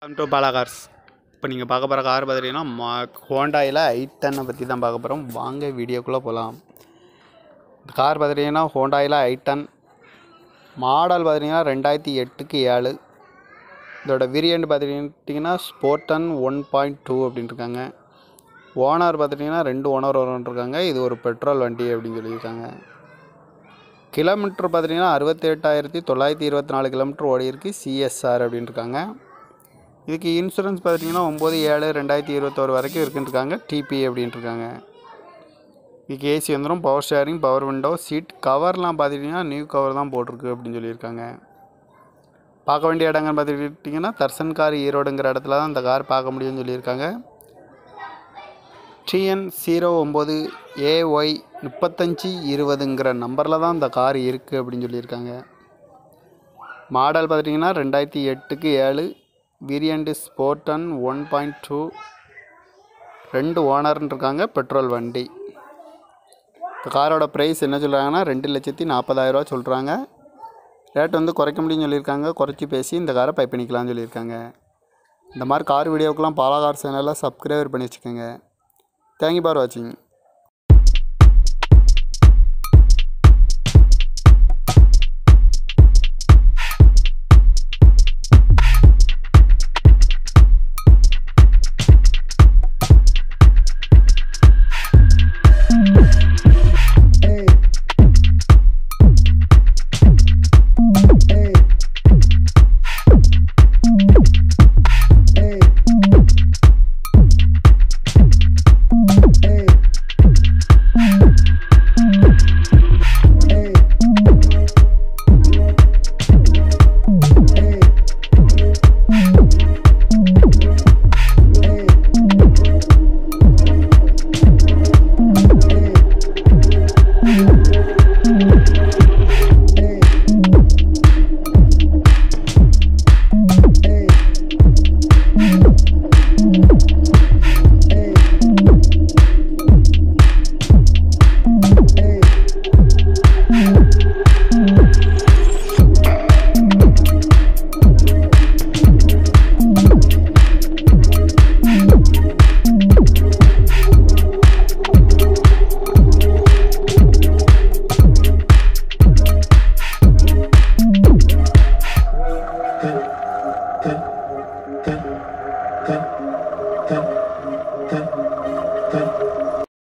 welcome to Bala cars இப்போ நீங்கள் பார்க்க போகிற கார் பார்த்துட்டிங்கன்னா மா ஹோண்டாயில் ஐ டென்னை பற்றி தான் பார்க்க போகிறோம் வாங்க வீடியோக்குள்ளே போகலாம் இந்த கார் பார்த்துட்டிங்கன்னா ஹோண்டாயில் ஐ டென் மாடல் பார்த்துட்டிங்கன்னா ரெண்டாயிரத்தி எட்டுக்கு ஏழு இதோட வேரியண்ட் பார்த்துட்டிங்கன்னா ஸ்போர்டன் ஒன் பாயிண்ட் டூ இருக்காங்க ஓனர் பார்த்துட்டிங்கன்னா ரெண்டு ஓனர் இருக்காங்க இது ஒரு பெட்ரோல் வண்டி அப்படின்னு சொல்லியிருக்காங்க கிலோமீட்டர் பார்த்துட்டிங்கன்னா அறுபத்தி எட்டாயிரத்தி தொள்ளாயிரத்தி இருபத்தி நாலு கிலோமீட்டர் ஓடி இருக்கு சிஎஸ்ஆர் அப்படின்னு இருக்காங்க இதுக்கு இன்சூரன்ஸ் பார்த்திங்கன்னா ஒம்பது ஏழு ரெண்டாயிரத்தி இருபத்தோரு வரைக்கும் இருக்குன்னு இருக்காங்க டிபி அப்படின்ட்டு இருக்காங்க இதுக்கு ஏசி வந்துடும் power sharing power window seat கவர்லாம் பார்த்துட்டிங்கன்னா நியூ கவர் தான் போட்டிருக்கு அப்படின்னு சொல்லியிருக்காங்க பார்க்க வேண்டிய இடங்கன்னு பார்த்துக்கிட்டிங்கன்னா தர்சன் கார் ஈரோடுங்கிற இடத்துல தான் இந்த கார் பார்க்க முடியும்னு சொல்லியிருக்காங்க டிஎன் ஜீரோ ஒம்பது ஏஒய் முப்பத்தஞ்சு இருபதுங்கிற நம்பரில் தான் இந்த கார் இருக்குது அப்படின்னு சொல்லியிருக்காங்க மாடல் பார்த்துட்டிங்கன்னா ரெண்டாயிரத்தி எட்டுக்கு ஏழு வேரியண்ட் ஸ்போர்டன் ஒன் பாயிண்ட் டூ ரெண்டு ஓனர்னு இருக்காங்க பெட்ரோல் வண்டி இந்த காரோட ப்ரைஸ் என்ன சொல்கிறாங்கன்னா ரெண்டு லட்சத்தி நாற்பதாயிரரூவா சொல்கிறாங்க ரேட் வந்து குறைக்க முடியும்னு சொல்லியிருக்காங்க குறைச்சி பேசி இந்த காரை பை பண்ணிக்கலாம்னு சொல்லியிருக்காங்க இந்த மாதிரி கார் வீடியோக்கெலாம் பாலா கார் சேனலில் சப்ஸ்கிரைபர் பண்ணி வச்சுக்கோங்க தேங்க்யூ ஃபார் வாட்சிங்